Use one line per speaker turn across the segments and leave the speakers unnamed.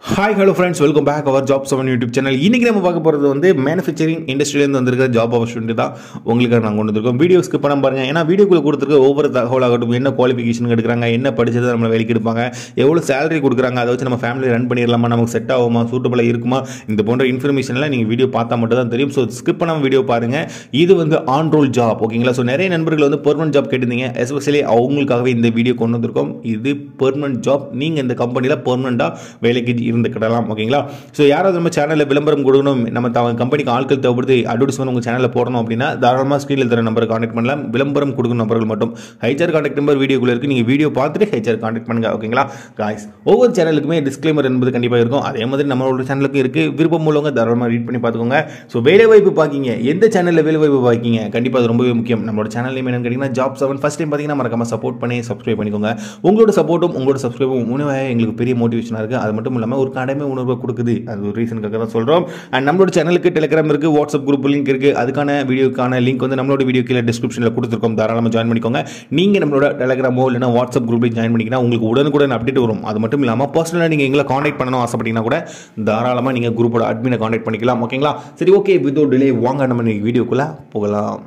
hi hello friends welcome back our job seven YouTube channel இன்றைக்கி நம்ம பார்க்க போகிறது வந்து மேனுஃபேக்சரிங் இண்டஸ்ட்ரியிலேருந்து வந்திருக்கிற ஜாப் ஆப்பர்ச்சுனிட்டி தான் உங்களுக்கு நாங்கள் கொண்டு வந்திருக்கோம் வீடியோ ஸ்கிப் பண்ண பாருங்க ஏன்னா வீடியோக்குள்ள கொடுத்துருக்க ஒவ்வொரு தகவலாகட்டும் என்ன குவாலிஃபிகேஷன் எடுக்கிறாங்க என்ன படிச்சது நம்மளை வேலைக்கு எடுப்பாங்க எவ்வளோ சேலரி கொடுக்குறாங்க அதை வச்சு நம்ம ஃபேமிலி ரன் பண்ணிடலாமா நமக்கு செட் ஆகுமா சூட்டபுளாக இருக்குமா இந்த போன்ற இன்ஃபர்மேஷன்லாம் நீங்கள் வீடியோ பார்த்தா மட்டும் தான் தெரியும் ஸோ ஸ்கிப் பண்ணாமல் வீடியோ பாருங்கள் இது வந்து ஆன் ரோல் ஜாப் ஓகேங்களா ஸோ நிறைய நண்பர்கள் வந்து பெர்மனன்ட் ஜாப் கேட்டிருந்தீங்க எஸ்பெஷலி அவங்களுக்காகவே இந்த வீடியோ கொண்டு வந்திருக்கோம் இது பெர்மனன்ட் ஜாப் நீங்கள் இந்த கம்பெனியில் பெர்மனண்ட்டாக வேலைக்கு இருந்துக்கிடலாம் ஓகேங்களா ஸோ யாராவது நம்ம சேனலில் விளம்பரம் கொடுக்கணும் நம்ம த கம்பெனிக்கு ஆட்கள் தேவைப்படுது அட்வர்டைஸ்மெண்ட் உங்கள் சேனலில் போடணும் அப்படின்னா தாராளமாக ஸ்க்ரீனில் தர நம்பரை கான்டாக்ட் பண்ணலாம் விளம்பரம் கொடுக்கும் நபர்கள் மட்டும் ஹைச்சர் கான்டாக்ட் நம்பர் வீடியோக்குள்ள இருக்குது நீங்கள் வீடியோ பார்த்துட்டு ஹைச்சர் கான்டாக்ட் பண்ணுங்க ஓகேங்களா காய்ஸ் ஒவ்வொரு சேனலுக்குமே டிஸ்க்ளைமர் என்பது கண்டிப்பாக இருக்கும் அதே மாதிரி நம்மளோட சேனலுக்கு இருக்குது விருப்பம் உள்ளவங்க தாராளமாக ரீட் பண்ணி பார்த்துக்கோங்க ஸோ வேலை வாய்ப்பு பார்க்கிங்க எந்த சேனலில் வேலை வாய்ப்பு பார்க்கிங்க கண்டிப்பாக அது ரொம்பவே முக்கியம் நம்மளோட சேனல் நேம் என்னன்னு கேட்டிங்கன்னா ஜாப் செவன் ஃபஸ்ட் டைம் பார்த்தீங்கன்னா மறக்காம சப்போர்ட் பண்ணி சப்ஸ்கிரைப் பண்ணிக்கோங்க உங்களோட சப்போர்ட்டும் உங்களோட சப்ஸ்கிரைபும் உணவாக எங்களுக்கு பெரிய மோட்டிவேஷனாக இருக்குது அது மட்டும் இல்லாமல் ஒரு கடமை உணர்வை கொடுக்குது அது ஒரு ரீசனுக்காக தான் சொல்கிறோம் அண்ட் நம்மளோட சேனலுக்கு டெலிகிராம் இருக்குது வாட்ஸ்அப் குரூப் லிங்க் இருக்குது அதுக்கான வீடியோக்கான லிங்க் வந்து நம்மளோட வீடியோ கீழே டிஸ்கிரிப்ஷனில் கொடுத்துருக்கோம் தாராளமாக ஜாயின் பண்ணிக்கோங்க நீங்கள் நம்மளோட டெலிகிராமோ இல்லைனா வாட்ஸ்அப் குரூப்லையும் ஜாயின் பண்ணிங்கன்னா உங்களுக்கு உடனுக்குடன் அப்டேட் வரும் அது மட்டும் இல்லாமல் பர்சனலாக நீங்கள் எங்களை காண்டாக்ட் பண்ணணும் ஆசைப்பட்டீங்கன்னா கூட தாராளமாக நீங்கள் குரூப்போட அட்மினை காண்டாக்ட் பண்ணிக்கலாம் ஓகேங்களா சரி ஓகே வித்தவுட் டிலே வாங்க நம்ம இன்னைக்கு வீடியோக்குள்ளே போகலாம்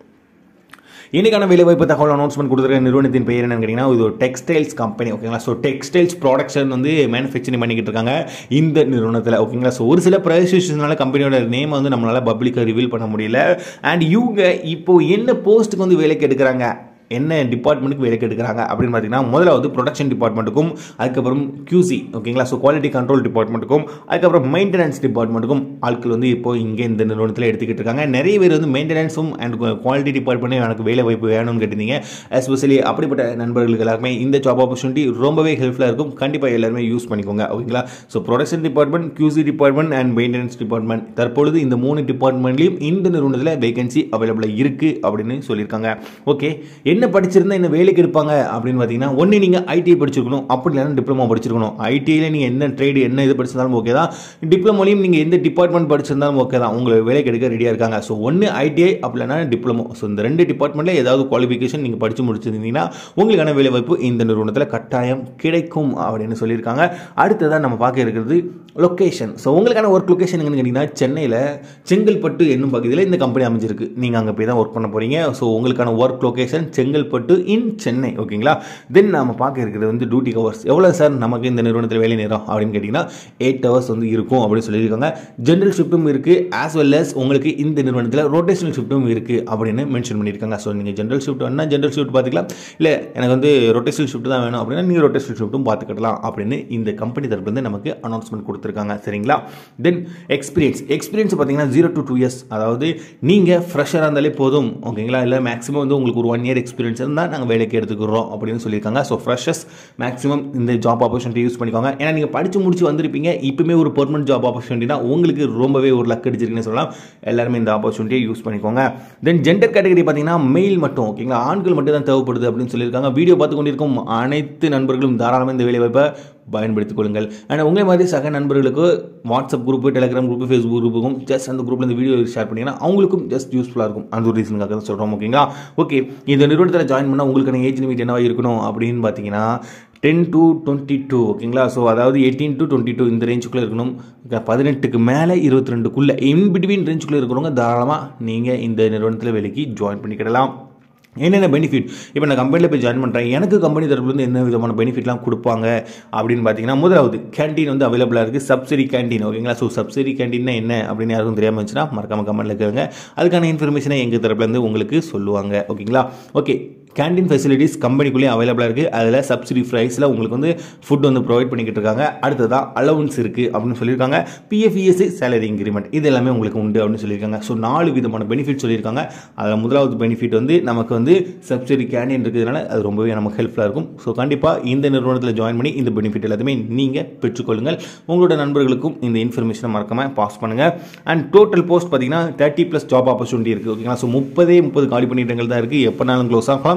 இன்னைக்கான வேலைவாய்ப்பு தகவல் அனௌன்ஸ்மெண்ட் கொடுத்துருக்க நிறுவனத்தின் பெயர் என்னன்னு கேட்டிங்கன்னா இது ஒரு டெக்ஸ்டைல்ஸ் கம்பெனி ஓகேங்களா ஸோ டெக்ஸ்டைல்ஸ் ப்ராடக்ஷன் வந்து மேனுஃபேக்சரிங் பண்ணிக்கிட்டு இருக்காங்க இந்த நிறுவனத்தில் ஓகேங்களா ஸோ ஒரு சில ப்ரைசேஷனால கம்பெனியோட நேம் வந்து நம்மளால் பப்ளிக்காக ரிவீல் பண்ண முடியல அண்ட் இவங்க இப்போ என்ன போஸ்ட்டுக்கு வந்து வேலைக்கு எடுக்கிறாங்க என்ன டிபார்ட்மெண்ட்டுக்கு வேலைக்கு எடுக்கிறாங்க அப்படின்னு பார்த்தீங்கன்னா முதல்ல வந்து ப்ரொடக்ஷன் டிபார்ட்மெண்ட்டுக்கும் அதுக்கப்புறம் QC ஓகேங்களா ஸோ குவாலிட்டி கண்ட்ரோல் டிபார்ட்மெண்ட்டுக்கும் அதுக்கப்புறம் மெயின்டெனன்ஸ் டிபார்ட்மெண்ட்டுக்கும் ஆட்கள் வந்து இப்போ இங்கே இந்த நிறுவனத்தில் எடுத்துக்கிட்டு இருக்காங்க நிறைய பேர் வந்து மெயின்டெனன்ஸும் அண்ட் குவாலிட்டி டிபார்ட்மெண்ட்டும் எனக்கு வேலை வாய்ப்பு வேணும்னு கேட்டிருந்தீங்க எஸ்பெஷலி அப்படிப்பட்ட நண்பர்களுக்கு எல்லாருமே இந்த ஜாப் ஆப்பர்ச்சுனிட்டி ரொம்பவே ஹெல்ப்ஃபுல்லாக இருக்கும் கண்டிப்பாக எல்லாருமே யூஸ் பண்ணிக்கோங்க ஓகேங்களா so production department QC department and maintenance department தற்பொழுது இந்த மூணு டிபார்ட்மெண்ட்லையும் இந்த நிறுவனத்தில் வேகன்சி அவைலபிளாக இருக்குது அப்படின்னு சொல்லியிருக்காங்க ஓகே என்ன படிச்சிருந்தா இந்த வேலைக்கு எடுப்பாங்க அப்படின்னு பார்த்தீங்கன்னா ஒன்று நீங்கள் ஐடிஐ படிச்சிருக்கணும் அப்படி இல்லைன்னா டிப்ளமோ படிச்சிருக்கணும் ஐடிஐயில் நீங்கள் என்ன ட்ரேடு என்ன இது படிச்சிருந்தாலும் ஓகே தான் டிப்ளமோலையும் நீங்கள் எந்த டிபார்ட்மெண்ட் படிச்சிருந்தாலும் ஓகே தான் உங்களை வேலைக்கு எடுக்க ரெடியாக இருக்காங்க ஸோ ஒன்று ஐடிஐ அப்படி இல்லைனா டிப்ளமோ ஸோ இந்த ரெண்டு டிபார்ட்மெண்ட்டில் ஏதாவது குவாலிஃபிகேஷன் நீங்கள் படித்து முடிச்சிருந்தீங்கன்னா உங்களுக்கான வேலை வாய்ப்பு இந்த நிறுவனத்தில் கட்டாயம் கிடைக்கும் அப்படின்னு சொல்லியிருக்காங்க அடுத்ததான் நம்ம பார்க்க இருக்கிறது லொக்கேஷன் ஸோ உங்களுக்கான ஒர்க் லொக்கேஷன் எங்கன்னு கேட்டிங்கன்னா சென்னையில் செங்கல்பட்டு என்னும் பகுதியில் இந்த கம்பெனி அமைஞ்சிருக்கு நீங்கள் அங்கே போய் தான் ஒர்க் பண்ண போகிறீங்க ஸோ உங்களுக்கான work location Chengalpattu in Chennai ஓகேங்களா தென் நம்ம பார்க்க இருக்கிறது வந்து டியூட்டி ஹவர்ஸ் எவ்வளோ சார் நமக்கு இந்த நிறுவனத்தில் வேலை நேரம் அப்படின்னு கேட்டிங்கன்னா எயிட் ஹவர்ஸ் வந்து இருக்கும் அப்படின்னு சொல்லியிருக்காங்க ஜென்ரல் ஷிஃப்ட்டும் இருக்குது ஆஸ் வெல் as உங்களுக்கு இந்த நிறுவனத்தில் ரொட்டேஷனல் ஷிஃப்ட்டும் இருக்குது அப்படின்னு மென்ஷன் பண்ணியிருக்காங்க ஸோ நீங்கள் ஜென்ரல் ஷிஃப்ட் வேணா ஜென்ரல் ஷிஃப்ட் பார்த்துக்கலாம் இல்லை எனக்கு வந்து ரொட்டேஷனல் ஷிஃப்ட் தான் வேணும் அப்படின்னா நீங்கள் ரொட்டேஷனல் ஷிஃப்ட்டும் பார்த்துக்கலாம் அப்படின்னு இந்த கம்பெனி தரப்புலேருந்து நமக்கு அனௌன்ஸ்மெண்ட் கொடுத்துருக்காங்க சரிங்களா தென் எக்ஸ்பீரியன்ஸ் எக்ஸ்பீரியன்ஸ் பார்த்தீங்கன்னா ஜீரோ டு டூ இயர்ஸ் அதாவது நீங்கள் ஃப்ரெஷராக இருந்தாலே போதும் ஓகேங்களா இல்லை மேக்ஸிமம் வந்து உங்களுக்கு ஒரு ஒன் இயர் எக்ஸ்பீரியன்ஸ் இருந்தால் நாங்கள் வேலைக்கு எடுத்துக்கிறோம் அப்படின்னு சொல்லியிருக்காங்க ஸோ ஃப்ரெஷர்ஸ் மேக்ஸிமம் இந்த ஜாப் ஆப்பர்ச்சுனிட்டி யூஸ் பண்ணிக்கோங்க ஏன்னா நீங்கள் படித்து முடிச்சு வந்திருப்பீங்க இப்போமே ஒரு பெர்மனன்ட் ஜாப் ஆப்பர்ச்சுனிட்டினா உங்களுக்கு ரொம்பவே ஒரு லக் அடிச்சிருக்குன்னு சொல்லலாம் எல்லாருமே இந்த ஆப்பர்ச்சுனிட்டியை யூஸ் பண்ணிக்கோங்க தென் ஜெண்டர் கேட்டகரி பார்த்தீங்கன்னா மெயில் மட்டும் ஓகேங்களா ஆண்கள் மட்டும் தான் தேவைப்படுது அப்படின்னு சொல்லியிருக்காங்க வீடியோ பார்த்து கொண்டிருக்கும் அனைத்து நண்பர்களும் தாராளமாக இந்த வேலைவாய்ப்பை பயன்படுத்திக் கொள்ளுங்கள் ஆனால் உங்களை மாதிரி சக நண்பர்களுக்கு WhatsApp group Telegram group Facebook குரூப்புக்கும் ஜஸ்ட் அந்த குரூப்பில் இந்த வீடியோ ஷேர் பண்ணிங்கன்னா அவங்களுக்கும் ஜஸ்ட் யூஸ்ஃபுல்லாக இருக்கும் அந்த ஒரு ரீசனுக்காக தான் சொல்கிறோம் ஓகேங்களா ஓகே இந்த நிறுவனத்தில் ஜாயின் பண்ணால் உங்களுக்கான ஏஜ் லிமிட் என்னவா இருக்கணும் அப்படின்னு பார்த்தீங்கன்னா டென் டு டுவெண்ட்டி டூ ஓகேங்களா ஸோ அதாவது எயிட்டீன் டு டுவெண்ட்டி டூ இந்த ரேஞ்சுக்குள்ளே இருக்கணும் பதினெட்டுக்கு மேலே இருபத்தி ரெண்டுக்குள்ளே இன் பிட்வீன் ரேஞ்சுக்குள்ளே இருக்கிறவங்க தாராளமாக நீங்கள் இந்த நிறுவனத்தில் வேலைக்கு ஜாயின் பண்ணிக்கிடலாம் என்னென்ன பெனிஃபிட் இப்போ நான் கம்பெனியில் போய் ஜாயின் பண்ணுறேன் எனக்கு கம்பெனி தரப்புலேருந்து என்ன விதமான பெனிஃபிட்லாம் கொடுப்பாங்க அப்படின்னு பார்த்தீங்கன்னா முதலாவது கேண்டீன் வந்து அவைலபிளாக இருக்குது சப்சிடி கேண்டீன் ஓகேங்களா ஸோ சப்சிடி கேண்டீன்னா என்ன அப்படின்னு யாருக்கும் தெரியாமல் இருந்துச்சுன்னா மறக்காம கமெண்ட்டில் கேளுங்க அதுக்கான இன்ஃபர்மேஷனை எங்கள் தரப்புலேருந்து உங்களுக்கு சொல்லுவாங்க ஓகேங்களா ஓகே கேண்டீன் ஃபெசிலிட்டிஸ் கம்பெனிக்குள்ளேயே அவைலபிளாக இருக்குது அதில் சப்சிடி ப்ரைஸில் உங்களுக்கு வந்து ஃபுட் வந்து ப்ரொவைட் பண்ணிக்கிட்டு இருக்காங்க அடுத்ததான் அலவன்ஸ் இருக்குது அப்படின்னு சொல்லியிருக்காங்க பிஎஃப்இஎஸ்சி சேலரி இன்க்ரிமெண்ட் இது எல்லாமே உங்களுக்கு உண்டு அப்படின்னு சொல்லியிருக்காங்க ஸோ நாலு விதமான பெனிஃபிட் சொல்லியிருக்காங்க அதில் முதலாவது பெனிஃபிட் வந்து நமக்கு வந்து சப்சிடி கேண்டீன் இருக்கிறதுனால அது ரொம்பவே நமக்கு ஹெல்ப்ஃபுல்லாக இருக்கும் ஸோ கண்டிப்பாக இந்த நிறுவனத்தில் ஜாயின் பண்ணி இந்த பெனிஃபிட் எல்லாத்தையுமே நீங்கள் பெற்றுக்கொள்ளுங்கள் உங்களோட நண்பர்களுக்கும் இந்த இன்ஃபர்மேஷனை மறக்காமல் பாஸ் பண்ணுங்கள் அண்ட் டோட்டல் போஸ்ட் பார்த்தீங்கன்னா தேர்ட்டி ப்ளஸ் ஜாப் ஆப்பர்ச்சுனிட்டி இருக்குது ஓகேங்களா ஸோ முப்பதே முப்பது காலி பணியிடங்கள் தான் இருக்குது எப்போனாலும் க்ளோஸ் ஆகலாம்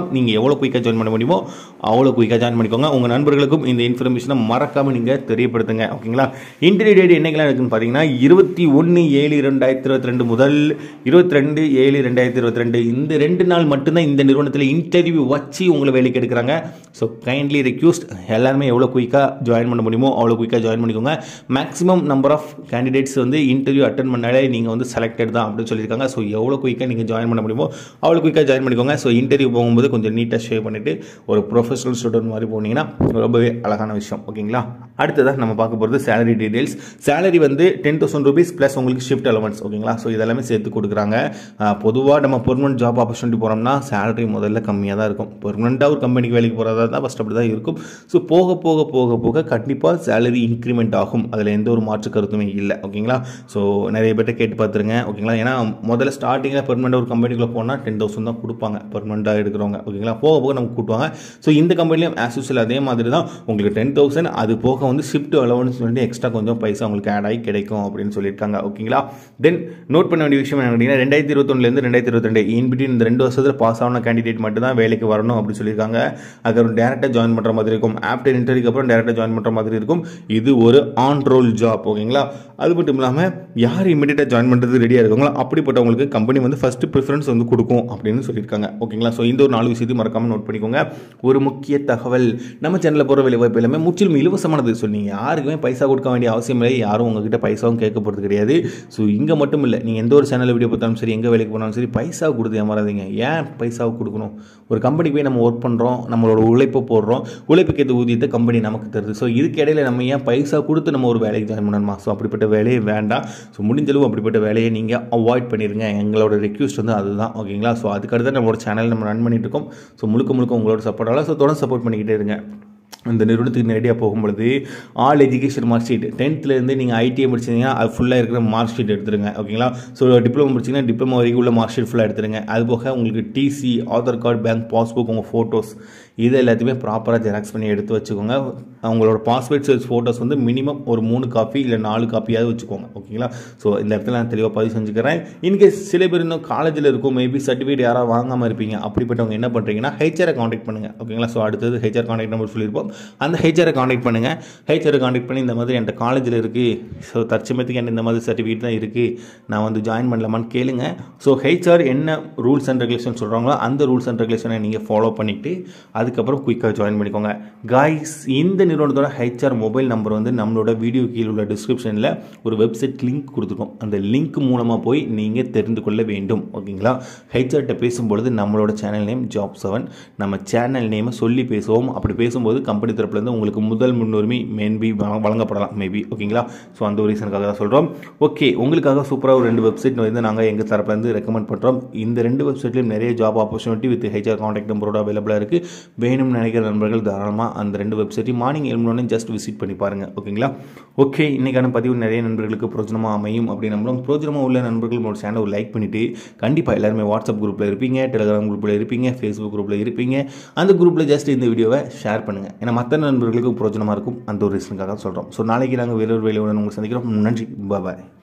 பண்ணலாம் நீங்கள் எவ்வளோ குயிக்காக ஜாயின் பண்ண முடியுமோ அவ்வளோ குயிக்காக ஜாயின் பண்ணிக்கோங்க உங்கள் நண்பர்களுக்கும் இந்த இன்ஃபர்மேஷனை மறக்காமல் நீங்கள் தெரியப்படுத்துங்க ஓகேங்களா இன்டர்வியூ டேட் என்னைக்கெல்லாம் இருக்குன்னு பார்த்தீங்கன்னா இருபத்தி ஒன்று ஏழு ரெண்டாயிரத்தி இருபத்தி ரெண்டு முதல் இருபத்தி ரெண்டு ஏழு ரெண்டாயிரத்தி இருபத்தி ரெண்டு இந்த ரெண்டு நாள் மட்டும்தான் இந்த நிறுவனத்தில் இன்டர்வியூ வச்சு உங்களை வேலைக்கு எடுக்கிறாங்க ஸோ கைண்ட்லி ரெக்யூஸ்ட் எல்லாருமே எவ்வளோ குயிக்காக ஜாயின் பண்ண முடியுமோ அவ்வளோ குயிக்காக ஜாயின் பண்ணிக்கோங்க மேக்ஸிமம் நம்பர் ஆஃப் கேண்டிடேட்ஸ் வந்து இன்டர்வியூ அட்டன் பண்ணாலே நீங்கள் வந்து செலக்டட் தான் அப்படின்னு சொல்லியிருக்காங்க ஸோ எவ்வளோ குயிக்காக நீங்கள் ஜாயின் பண்ண முடியுமோ அவ்வளோ குயிக்காக ஜாயின் பண்ணிக்கோங்க ஸோ இன்டர்வியூ போகும்போது கொஞ்சம் நீட்டாக ஷேவ் பண்ணிவிட்டு ஒரு ப்ரொஃபஷனல் ஸ்டூடெண்ட் மாதிரி போனீங்கன்னா ரொம்பவே அழகான விஷயம் ஓகேங்களா அடுத்ததாக நம்ம பார்க்க போகிறது சேலரி டீடைல்ஸ் சேலரி வந்து டென் தௌசண்ட் ருபீஸ் ப்ளஸ் உங்களுக்கு ஷிஃப்ட் அலவன்ஸ் ஓகேங்களா ஸோ இதெல்லாமே சேர்த்து கொடுக்குறாங்க பொதுவாக நம்ம பெர்மனன்ட் ஜாப் ஆப்பர்ச்சுனிட்டி போகிறோம்னா சேலரி முதல்ல கம்மியாக தான் இருக்கும் பெர்மனெண்ட்டாக ஒரு கம்பெனிக்கு வேலைக்கு போகிறதா தான் ஃபஸ்ட் அப்படி தான் இருக்கும் ஸோ போக போக போக போக கண்டிப்பாக சேலரி இன்க்ரிமெண்ட் ஆகும் அதில் எந்த ஒரு மாற்று கருத்துமே இல்லை ஓகேங்களா ஸோ நிறைய பேர்ட்ட கேட்டு பார்த்துருங்க ஓகேங்களா ஏன்னா முதல்ல ஸ்டார்டிங்கில் பெர்மனெண்ட் ஒரு கம்பெனிக்குள்ளே போனால் டென் தௌசண்ட் தான் கொடுப்பாங்க பெர்மனெண்ட்டாக எடுக்கிறவங்க ஓகேங்களா போக போக நமக்கு கூட்டுவாங்க ஸோ இந்த கம்பெனிலையும் ஆஸ் யூஸ்வல் அதே மாதிரி தான் உங்களுக்கு டென் தௌசண்ட் அது போக வந்து ஷிஃப்ட் அலவன்ஸ் சொல்லிட்டு எக்ஸ்ட்ரா கொஞ்சம் பைசா உங்களுக்கு ஆட் ஆகி கிடைக்கும் அப்படின்னு சொல்லியிருக்காங்க ஓகேங்களா தென் நோட் பண்ண வேண்டிய விஷயம் என்ன கேட்டிங்கன்னா ரெண்டாயிரத்தி இருபத்தொன்னுலேருந்து ரெண்டாயிரத்தி இருபத்தி ரெண்டு இன் பிட்வீன் இந்த ரெண்டு வருஷத்தில் பாஸ் ஆன கேண்டிடேட் மட்டும் தான் வேலைக்கு வரணும் அப்படின்னு சொல்லியிருக்காங்க அதுக்கப்புறம் டேரெக்டாக ஜாயின் பண்ணுற மாதிரி இருக்கும் ஆஃப்டர் இன்டர்வியூக்கு அப்புறம் டேரெக்டாக ஜாயின் பண்ணுற மாதிரி இருக்கும் இது ஒரு ஆன் ரோல் ஜாப் ஓகேங்களா அது மட்டும் இல்லாமல் யார் இமீடியட்டாக ஜாயின் பண்ணுறது ரெடியாக இருக்காங்களோ அப்படிப்பட்டவங்களுக்கு கம்பெனி வந்து ஃபஸ்ட்டு ப்ரிஃபரன்ஸ் வந்து கொடுக்கும் அப்படின்னு சொல்லியிருக்காங்க ஓகேங்களா ஸோ இந்த ஒரு நாலு விஷயத்தையும் மறக்காமல் நோட் பண்ணிக்கோங்க ஒரு முக்கிய தகவல் நம்ம சேனலில் போகிற வேலை வாய்ப்பு எல்லாமே முற்றிலும் இலவசமானது ஸோ நீங்கள் யாருக்குமே பைசா கொடுக்க வேண்டிய அவசியம் இல்லை யாரும் உங்ககிட்ட பைசாவும் கேட்க போகிறது கிடையாது ஸோ இங்கே மட்டும் இல்லை நீங்கள் எந்த ஒரு சேனல் வீடியோ பார்த்தாலும் சரி எங்கே வேலைக்கு போனாலும் சரி பைசா கொடுத்து ஏமாறாதீங்க ஏன் பைசாவை கொடுக்கணும் ஒரு கம்பெனிக்கு போய் நம்ம ஒர்க் பண்ணுறோம் நம்மளோட உழைப்பை போடுறோம் உழைப்புக்கு ஏற்ற ஊதியத்தை கம்பெனி நமக்கு தருது ஸோ இதுக்கு இடையில நம்ம ஏன் பைசா கொடுத்து நம்ம ஒரு வேலைக்கு ஜாயின் பண்ணணுமா ஸோ அப்படிப்பட்ட வேலையே வேண்டாம் ஸோ முடிஞ்சளவு அப்படிப்பட்ட வேலையை நீங்கள் அவாய்ட் பண்ணிடுங்க எங்களோட ரெக்யூஸ்ட் வந்து அதுதான் ஓகேங்களா ஸோ அதுக்கடுத்து நம்மளோட சேனல் நம்ம ரன் பண்ணிட்டு இருக்கோம் ஸோ முழுக்க முழுக்க உங்களோட சப்போர்ட்டால் ஸோ தொடர்ந்து சப்போர்ட் பண்ணிக்கிட்டே இருங்க இந்த நிறுவனத்துக்கு நேரடியாக போகும்பொழுது ஆல் எஜுகேஷன் மார்க் ஷீட் டென்த்லேருந்து நீங்கள் ஐடிஐ முடிச்சிங்கன்னா அது ஃபுல்லாக இருக்கிற மார்க் ஷீட் எடுத்துருங்க ஓகேங்களா ஸோ டிப்ளமோ முடிச்சிங்கன்னா டிப்ளமோ வரைக்கும் உள்ள மார்க் ஷீட் ஃபுல்லாக எடுத்துருங்க அது போக உங்களுக்கு TC Aadhaar card bank passbook உங்கள் ஃபோட்டோஸ் இது எல்லாத்தையுமே ப்ராப்பராக ஜெராக்ஸ் பண்ணி எடுத்து வச்சுக்கோங்க அவங்களோட பாஸ்போர்ட் சைஸ் ஃபோட்டோஸ் வந்து மினிமம் ஒரு மூணு காப்பி இல்லை நாலு காப்பியாவது வச்சுக்கோங்க ஓகேங்களா ஸோ இந்த இடத்துல நான் தெளிவாக பதிவு செஞ்சுக்கிறேன் இன்கேஸ் சில பேர் இன்னும் காலேஜில் இருக்கும் மேபி சர்டிஃபிகேட் யாராவது வாங்காமல் இருப்பீங்க அப்படிப்பட்டவங்க என்ன பண்ணுறீங்கன்னா ஹெச்ஆரை காண்டாக்ட் பண்ணுங்கள் ஓகேங்களா ஸோ அடுத்தது ஹெச்ஆர் காண்டாக்ட் நம்பர் சொல்லியிருப்போம் அந்த ஹெச்ஆரை காண்டாக்ட் பண்ணுங்கள் ஹெச்ஆரை காண்டாக்ட் பண்ணி இந்த மாதிரி என்கிட்ட காலேஜில் இருக்குது ஸோ தற்சமயத்துக்கு என்ன இந்த மாதிரி சர்டிஃபிகேட் தான் இருக்குது நான் வந்து ஜாயின் பண்ணலாமான்னு கேளுங்க ஸோ ஹெச்ஆர் என்ன ரூல்ஸ் அண்ட் ரெகுலேஷன் சொல்கிறாங்களோ அந்த ரூல்ஸ் அண்ட் ரெகுலேஷனை நீங்கள் ஃபாலோ பண்ணிவிட்டு அதுக்கப்புறம் குயிக்காக ஜாயின் பண்ணிக்கோங்க காய்ஸ் இந்த நிறுவனத்தோட ஹெச்ஆர் மொபைல் நம்பர் வந்து நம்மளோட வீடியோ கீழே உள்ள டிஸ்கிரிப்ஷனில் ஒரு வெப்சைட் லிங்க் கொடுத்துருக்கோம் அந்த லிங்க் மூலமாக போய் நீங்கள் தெரிந்து கொள்ள வேண்டும் ஓகேங்களா ஹெச்ஆர்கிட்ட பேசும்பொழுது நம்மளோட சேனல் நேம் ஜாப் செவன் நம்ம சேனல் நேமை சொல்லி பேசுவோம் அப்படி பேசும்போது கம்பெனி தரப்புலேருந்து உங்களுக்கு முதல் முன்னுரிமை மேன்பி வழங்கப்படலாம் மேபி ஓகேங்களா ஸோ அந்த ஒரு ரீசனுக்காக தான் சொல்கிறோம் ஓகே உங்களுக்காக சூப்பராக ஒரு ரெண்டு வெப்சைட் வந்து நாங்கள் எங்கள் தரப்புலேருந்து ரெக்கமெண்ட் பண்ணுறோம் இந்த ரெண்டு வெப்சைட்லையும் நிறைய job opportunity with HR contact நம்பரோட அவைலபிளாக இருக்குது வேணும்னு நினைக்கிற நண்பர்கள் தாராளமாக அந்த ரெண்டு வெப்சைட்டையும் மார்னிங் எழுந்தோடனே ஜஸ்ட் விசிட் பண்ணி பாருங்கள் ஓகேங்களா ஓகே இன்றைக்கான பதிவு நிறைய நண்பர்களுக்கு பிரோஜனமாக அமையும் அப்படின்னு நம்பளும் பிரோஜனமாக உள்ள நண்பர்கள் நம்மளோட சேனலை லைக் பண்ணிவிட்டு கண்டிப்பாக எல்லாருமே வாட்ஸ்அப் குரூப்பில் இருப்பீங்க டெலிகிராம் குரூப்பில் இருப்பீங்க ஃபேஸ்புக் குரூப்பில் இருப்பீங்க அந்த குரூப்பில் ஜஸ்ட் இந்த வீடியோவை ஷேர் பண்ணுங்கள் ஏன்னா மற்ற நண்பர்களுக்கு பிரோஜனமாக இருக்கும் அந்த ஒரு ரீசனுக்காக சொல்கிறோம் ஸோ நாளைக்கு நாங்கள் வேறொரு வேலையுடன் உங்களை சந்திக்கிறோம் நன்றி பாய்